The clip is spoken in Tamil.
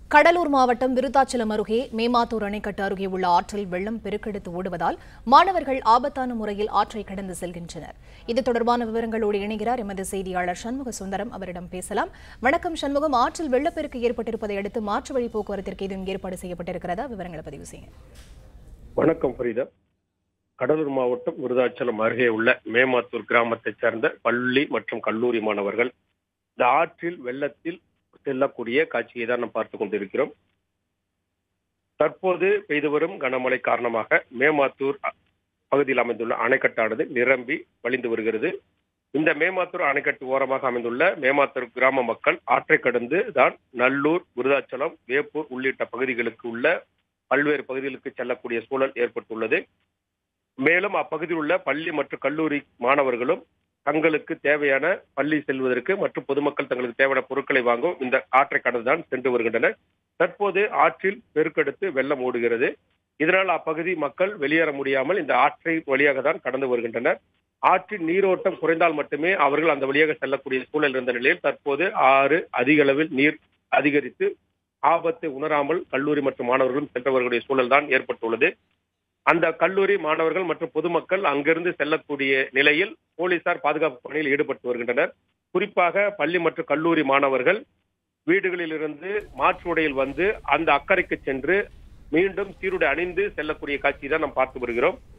கடலூர் மாவட்டம் விருத்தாச்சலம் அருகே மேமாத்தூர் அணைக்கட்டு அருகே உள்ள ஆற்றில் வெள்ளம் பெருக்கெடுத்து ஓடுவதால் மாணவர்கள் ஆபத்தான முறையில் ஆற்றை கடந்து செல்கின்றனர் இது தொடர்பான விவரங்களோடு இணைகிறார் எமது செய்தியாளர் சண்முக சுந்தரம் அவரிடம் பேசலாம் வணக்கம் சண்முகம் ஆற்றில் வெள்ளப்பெருக்கு ஏற்பட்டிருப்பதை அடுத்து மாற்று வழி போக்குவரத்திற்கு எதுவும் ஏற்பாடு செய்யப்பட்டிருக்கிறதா விவரங்களை பதிவு செய்யுங்க வணக்கம் ஃபரீதா கடலூர் மாவட்டம் விருதாச்சலம் அருகே உள்ள மேமாத்தூர் கிராமத்தைச் சேர்ந்த பள்ளி மற்றும் கல்லூரி மாணவர்கள் இந்த ஆற்றில் வெள்ளத்தில் செல்லக்கூடிய காட்சியை தான் நாம் பார்த்துக் கொண்டிருக்கிறோம் தற்போது பெய்து வரும் கனமழை காரணமாக மேமாத்தூர் அ- பகுதியில் அமைந்துள்ள அணைக்கட்டானது நிரம்பி வழிந்து வருகிறது இந்த மேமாத்தூர் அணைக்கட்டு ஓரமாக அமைந்துள்ள மேமாத்தூர் கிராம மக்கள் ஆற்றை கடந்து தான் நல்லூர் விருதாச்சலம் வேப்பூர் உள்ளிட்ட பகுதிகளுக்கு உள்ள பல்வேறு பகுதிகளுக்கு செல்லக்கூடிய சூழல் ஏற்பட்டுள்ளது மேலும் அப்பகுதியில் உள்ள பள்ளி மற்றும் கல்லூரி மாணவர்களும் தங்களுக்கு தேவையான பள்ளி செல்வதற்கு மற்றும் பொதுமக்கள் தங்களுக்கு தேவையான பொருட்களை வாங்கும் இந்த ஆற்றை கடந்துதான் சென்று வருகின்றனர் தற்போது ஆற்றில் பெருக்கெடுத்து வெள்ளம் ஓடுகிறது இதனால் அப்பகுதி மக்கள் வெளியேற முடியாமல் இந்த ஆற்றை வழியாக தான் கடந்து வருகின்றனர் ஆற்றின் நீரோட்டம் குறைந்தால் மட்டுமே அவர்கள் அந்த வழியாக செல்லக்கூடிய சூழல் இருந்த நிலையில் தற்போது ஆறு அதிக அளவில் நீர் அதிகரித்து ஆபத்தை உணராமல் கல்லூரி மற்றும் மாணவர்களும் சென்றவர்களுடைய சூழல் தான் ஏற்பட்டுள்ளது அந்த கல்லூரி மாணவர்கள் மற்றும் பொதுமக்கள் அங்கிருந்து செல்லக்கூடிய நிலையில் போலீசார் பாதுகாப்பு பணியில் ஈடுபட்டு வருகின்றனர் குறிப்பாக பள்ளி மற்றும் கல்லூரி மாணவர்கள் வீடுகளிலிருந்து மாற்று உடையில் வந்து அந்த அக்கறைக்கு சென்று மீண்டும் சீருடை அணிந்து செல்லக்கூடிய காட்சி தான் நாம் பார்த்து வருகிறோம்